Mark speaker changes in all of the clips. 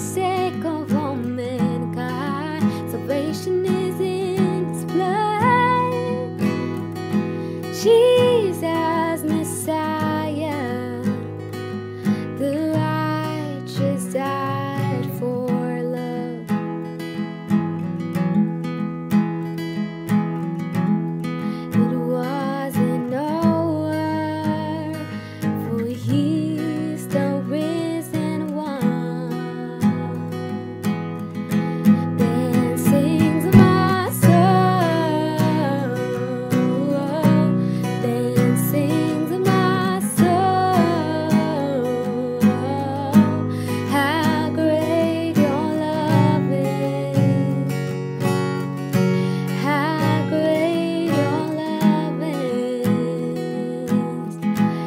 Speaker 1: sake of all mankind. Salvation is in His blood. Jesus, Messiah, the righteous died for love. It wasn't over, for He's the risen one. Then sings my soul. Then sings my soul. How great your love is. How great your love is.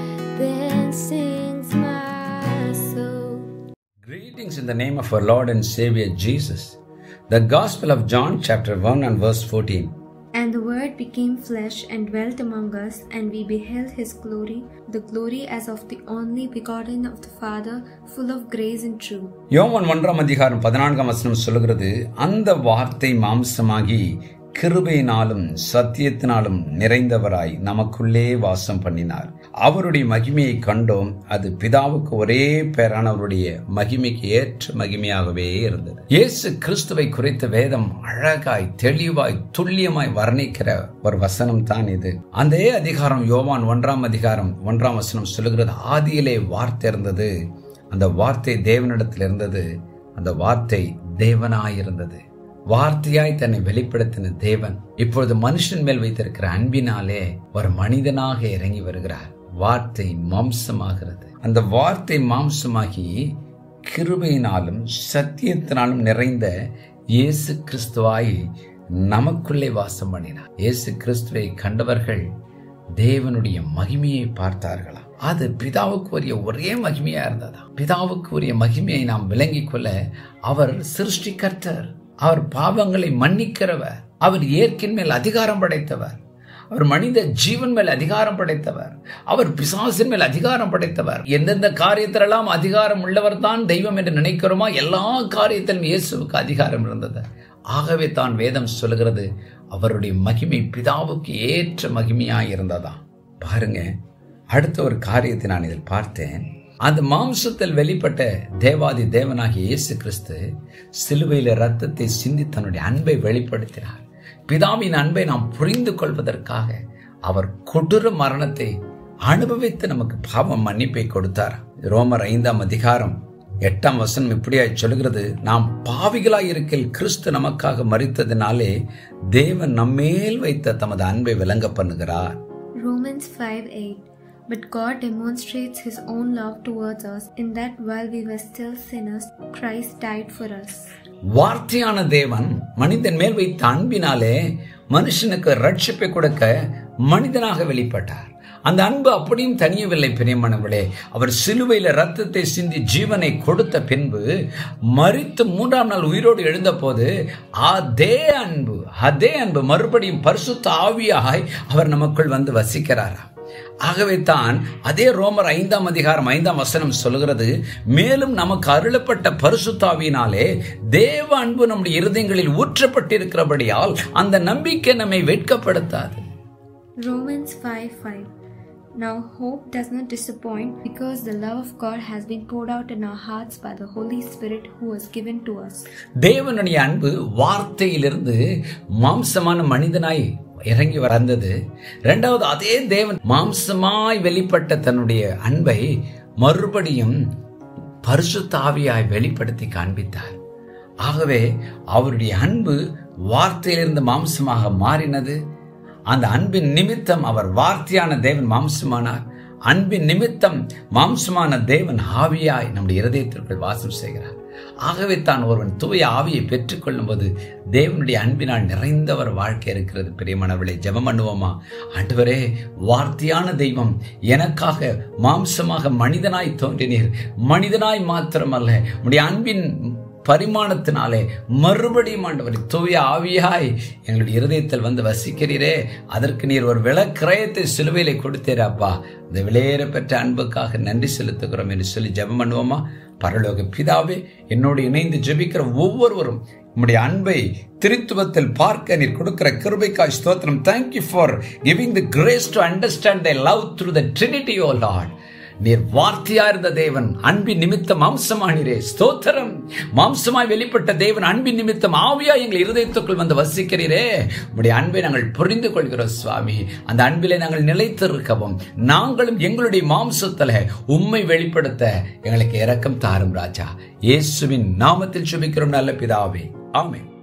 Speaker 1: Then sings my soul.
Speaker 2: Greetings in the name of our Lord and Savior Jesus. The Gospel of John, chapter 1 and verse 14.
Speaker 3: And the Word became flesh and dwelt among us, and we beheld his glory, the glory as of the only begotten of the Father, full of grace and truth.
Speaker 2: யோவான் ஒன்றாம் அதிகாரம் பதினான்காம் வசனம் சொல்கிறது அந்த வார்த்தை மாம்சமாகி கிருபையினாலும் சத்தியத்தினாலும் நிறைந்தவராய் நமக்குள்ளே வாசம் பண்ணினார் அவருடைய மகிமையை கண்டோம் அது பிதாவுக்கு ஒரே பேரானவருடைய மகிமைக்கு ஏற்ற மகிமையாகவே இருந்தது இயேசு கிறிஸ்துவை குறித்த வேதம் அழகாய் தெளிவாய் துல்லியமாய் வர்ணிக்கிற ஒரு வசனம் தான் இது அந்த அதிகாரம் யோவான் ஒன்றாம் அதிகாரம் ஒன்றாம் வசனம் சொல்லுகிறது ஆதியிலே வார்த்தை இருந்தது அந்த வார்த்தை தேவனிடத்தில் இருந்தது அந்த வார்த்தை தேவனாயிருந்தது வார்த்தையாய் தன்னை வெளிப்படுத்தின தேவன் இப்பொழுது மனுஷன் மேல் வைத்திருக்கிற அன்பினாலே ஒரு மனிதனாக இறங்கி வருகிறார் வார்த்தை மாம்சமாகிறது அந்த வார்த்தை மாம்சமாகி கிருபையினாலும் சத்தியத்தினாலும் நிறைந்த இயேசு கிறிஸ்துவாய் நமக்குள்ளே வாசம் பண்ணினார் இயேசு கிறிஸ்துவை கண்டவர்கள் தேவனுடைய மகிமையை பார்த்தார்களாம் அது பிதாவுக்கு உரிய ஒரே மகிமையா இருந்ததா பிதாவுக்கு உரிய மகிமையை நாம் விளங்கிக் கொள்ள அவர் சிருஷ்டிகர்த்தர் அவர் பாவங்களை மன்னிக்கிறவர் அவர் இயற்கையின் மேல் அதிகாரம் படைத்தவர் அவர் மனித ஜீவன் மேல் அதிகாரம் படைத்தவர் அவர் பிசாசின் மேல் அதிகாரம் படைத்தவர் எந்தெந்த காரியத்திலெல்லாம் அதிகாரம் உள்ளவர் தான் தெய்வம் என்று நினைக்கிறோமோ எல்லா காரியத்திலும் இயேசுவுக்கு அதிகாரம் இருந்தது ஆகவே தான் வேதம் சொல்லுகிறது அவருடைய மகிமை பிதாவுக்கு ஏற்ற மகிமையாய் இருந்ததா பாருங்க அடுத்த ஒரு காரியத்தை நான் இதில் பார்த்தேன் அந்த மாம்சத்தில் வெளிப்பட்ட தேவாதி தேவனாகிய இயேசு கிறிஸ்து சிலுவையில ரத்தத்தை சிந்தி தன்னுடைய அன்பை வெளிப்படுத்தினார் பிதாவின் அன்பை நாம் புரிந்து கொள்வதற்காக அவர் கொடூர மரணத்தை அனுபவித்து நமக்கு பாவம் மன்னிப்பை கொடுத்தார் ரோமர் ஐந்தாம் அதிகாரம் எட்டாம் வசனம் இப்படியாய் சொல்கிறது நாம் பாவிகளாய் இருக்கையில் கிறிஸ்து நமக்காக மறித்ததினாலே தேவன் நம்மேல் வைத்த தமது அன்பை விளங்க பண்ணுகிறார்
Speaker 3: Romans 5 8 But God demonstrates His own love towards us in that while we were still sinners, Christ died for us.
Speaker 2: வார்த்தையான தேவன் மனிதன் மேல் வைத்த அன்பினாலே மனுஷனுக்கு ரட்சிப்பை கொடுக்க மனிதனாக வெளிப்பட்டார் அந்த அன்பு அப்படியும் தனியவில்லை பிரியமானவளே அவர் சிலுவையில ரத்தத்தை சிந்தி ஜீவனை கொடுத்த பின்பு மறித்து மூன்றாம் நாள் உயிரோடு எழுந்த போது அதே அன்பு அதே அன்பு மறுபடியும் பரிசுத்த ஆவியாய் அவர் நமக்குள் வந்து வசிக்கிறாராம் ஆகவே தான் அதே ரோமர் ஐந்தாம் அதிகாரம் ஐந்தாம் வசனம் சொல்கிறது மேலும் நமக்கு அருளப்பட்ட பரிசுத்தாவினாலே தேவ அன்பு நம்முடைய இருதயங்களில் ஊற்றப்பட்டிருக்கிறபடியால் அந்த நம்பிக்கை நம்மை வெட்கப்படுத்தாது
Speaker 3: Romans 5 5 Now hope does not disappoint because the love of God has been poured out in our hearts by the Holy Spirit who was given to us.
Speaker 2: தேவனுடைய அன்பு வார்த்தையிலிருந்து மாம்சமான மனிதனாய் இறங்கி வந்தது இரண்டாவது அதே தேவன் மாம்சமாய் வெளிப்பட்ட தன்னுடைய அன்பை மறுபடியும் பரிசுத்தாவியாய் வெளிப்படுத்தி காண்பித்தார் ஆகவே அவருடைய அன்பு வார்த்தையிலிருந்து மாம்சமாக மாறினது அந்த அன்பின் நிமித்தம் அவர் வார்த்தையான தேவன் மாம்சமானார் அன்பின் நிமித்தம் மாம்சமான தேவன் ஆவியாய் நம்முடைய இருதயத்திற்குள் வாசம் செய்கிறார் ஆகவே தான் ஒருவன் தூய ஆவியை பெற்றுக்கொள்ளும் போது தேவனுடைய அன்பினால் நிறைந்த ஒரு வாழ்க்கை இருக்கிறது பிரியமானவளை ஜெபம் பண்ணுவோமா ஆண்டவரே வார்த்தையான தெய்வம் எனக்காக மாம்சமாக மனிதனாய் தோன்றினீர் மனிதனாய் மாத்திரமல்ல உடைய அன்பின் பரிமாணத்தினாலே மறுபடியும் ஆண்டவர் தூய ஆவியாய் எங்களுடைய இருதயத்தில் வந்து வசிக்கிறீரே அதற்கு நீர் ஒரு விளக்கிரயத்தை சிலுவையிலே கொடுத்தீரப்பா இந்த விலையேற பெற்ற அன்புக்காக நன்றி செலுத்துகிறோம் என்று சொல்லி ஜெபம் பண்ணுவோமா பரலோக பிதாவே என்னோடு இணைந்து ஜெபிக்கிற ஒவ்வொருவரும் உம்முடைய அன்பை திருத்துவத்தில் பார்க்க நீர் கொடுக்கிற கிருபைக்காய் ஸ்தோத்திரம் thank you for giving the grace to understand thy love through the Trinity O Lord நீர் வார்த்தையா இருந்த தேவன் அன்பின் நிமித்த மாம்சமானீரே ஸ்தோத்திரம் மாம்சமாய் வெளிப்பட்ட தேவன் அன்பின் நிமித்தம் ஆவியா எங்கள் இருதயத்துக்குள் வந்து வசிக்கிறீரே உடைய அன்பை நாங்கள் புரிந்து கொள்கிறோம் சுவாமி அந்த அன்பிலே நாங்கள் நிலைத்திருக்கவும் நாங்களும் எங்களுடைய மாம்சத்துல உண்மை வெளிப்படுத்த எங்களுக்கு இரக்கம் தாரும் ராஜா இயேசுவின் நாமத்தில் சுபிக்கிறோம் நல்ல பிதாவே ஆமென்